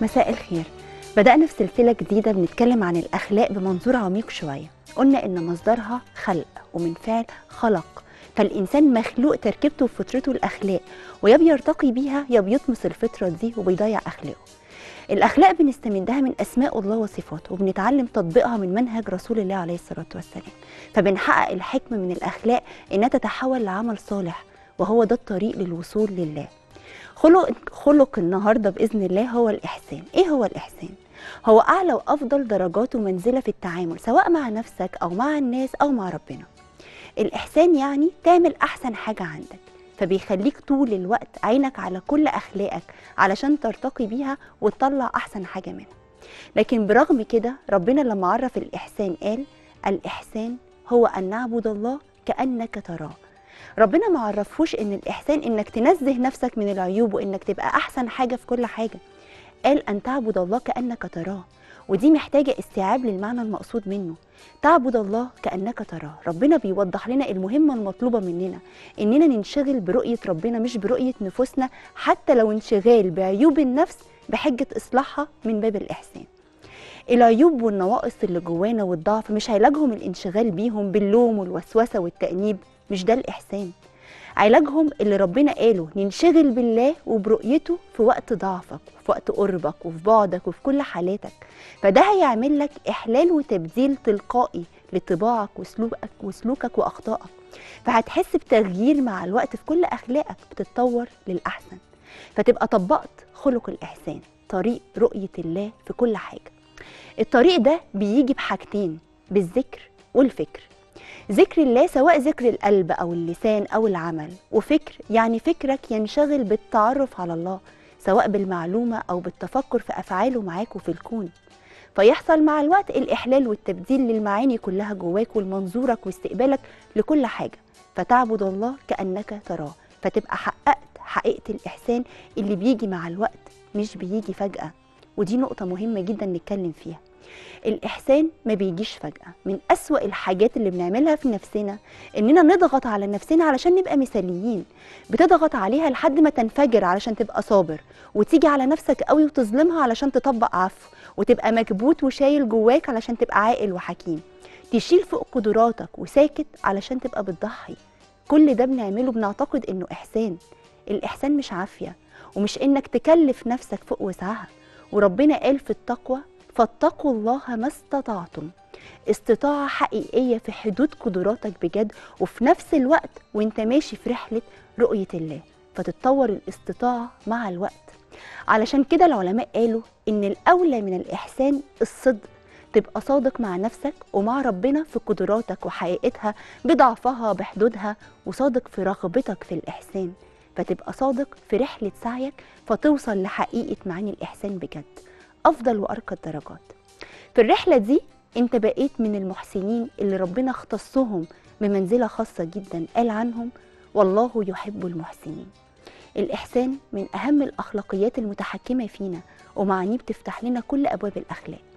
مساء الخير بدأنا في سلسلة جديدة بنتكلم عن الأخلاق بمنظور عميق شوية قلنا إن مصدرها خلق ومن فعل خلق فالإنسان مخلوق تركيبته وفطرته الأخلاق ويا بيرتقي بيها يا بيطمس الفطرة دي وبيضيع أخلاقه الأخلاق بنستمدها من أسماء الله وصفاته وبنتعلم تطبيقها من منهج رسول الله عليه الصلاة والسلام فبنحقق الحكمة من الأخلاق إنها تتحول لعمل صالح وهو ده الطريق للوصول لله خلق خلق النهارده باذن الله هو الاحسان ايه هو الاحسان هو اعلى وافضل درجات ومنزله في التعامل سواء مع نفسك او مع الناس او مع ربنا الاحسان يعني تعمل احسن حاجه عندك فبيخليك طول الوقت عينك على كل اخلاقك علشان ترتقي بيها وتطلع احسن حاجه منها لكن برغم كده ربنا لما عرف الاحسان قال الاحسان هو ان نعبد الله كانك تراه ربنا ما عرفوش ان الاحسان انك تنزه نفسك من العيوب وانك تبقى احسن حاجه في كل حاجه قال ان تعبد الله كانك تراه ودي محتاجه استيعاب للمعنى المقصود منه تعبد الله كانك تراه ربنا بيوضح لنا المهمه المطلوبه مننا اننا ننشغل برؤيه ربنا مش برؤيه نفوسنا حتى لو انشغال بعيوب النفس بحجه اصلاحها من باب الاحسان العيوب والنواقص اللي جوانا والضعف مش علاجهم الانشغال بيهم باللوم والوسوسه والتانيب مش ده الإحسان علاجهم اللي ربنا قاله ننشغل بالله وبرؤيته في وقت ضعفك وفي وقت قربك وفي بعدك وفي كل حالاتك فده هيعمل لك إحلال وتبديل تلقائي لطباعك وسلوكك وسلوكك وأخطائك فهتحس بتغيير مع الوقت في كل أخلاقك بتتطور للأحسن فتبقى طبقت خلق الإحسان طريق رؤية الله في كل حاجة الطريق ده بيجي بحاجتين بالذكر والفكر ذكر الله سواء ذكر القلب او اللسان او العمل وفكر يعني فكرك ينشغل بالتعرف على الله سواء بالمعلومه او بالتفكر في افعاله معاك وفي الكون فيحصل مع الوقت الاحلال والتبديل للمعاني كلها جواك ولمنظورك واستقبالك لكل حاجه فتعبد الله كانك تراه فتبقى حققت حقيقه الاحسان اللي بيجي مع الوقت مش بيجي فجاه ودي نقطه مهمه جدا نتكلم فيها الإحسان ما بيجيش فجأة من أسوأ الحاجات اللي بنعملها في نفسنا إننا نضغط على نفسنا علشان نبقى مثاليين بتضغط عليها لحد ما تنفجر علشان تبقى صابر وتيجي على نفسك قوي وتظلمها علشان تطبق عفو وتبقى مكبوت وشايل جواك علشان تبقى عاقل وحكيم تشيل فوق قدراتك وساكت علشان تبقى بتضحي كل ده بنعمله بنعتقد إنه إحسان الإحسان مش عافية ومش إنك تكلف نفسك فوق وسعها وربنا قال في التقوى فاتقوا الله ما استطعتم استطاعة حقيقية في حدود قدراتك بجد وفي نفس الوقت وانت ماشي في رحلة رؤية الله فتتطور الاستطاعة مع الوقت علشان كده العلماء قالوا ان الأولى من الإحسان الصدق تبقى صادق مع نفسك ومع ربنا في قدراتك وحقيقتها بضعفها بحدودها وصادق في رغبتك في الإحسان فتبقى صادق في رحلة سعيك فتوصل لحقيقة معاني الإحسان بجد افضل وارقى الدرجات في الرحله دي انت بقيت من المحسنين اللي ربنا اختصهم بمنزله خاصه جدا قال عنهم والله يحب المحسنين الاحسان من اهم الاخلاقيات المتحكمه فينا ومعانيه بتفتح لنا كل ابواب الاخلاق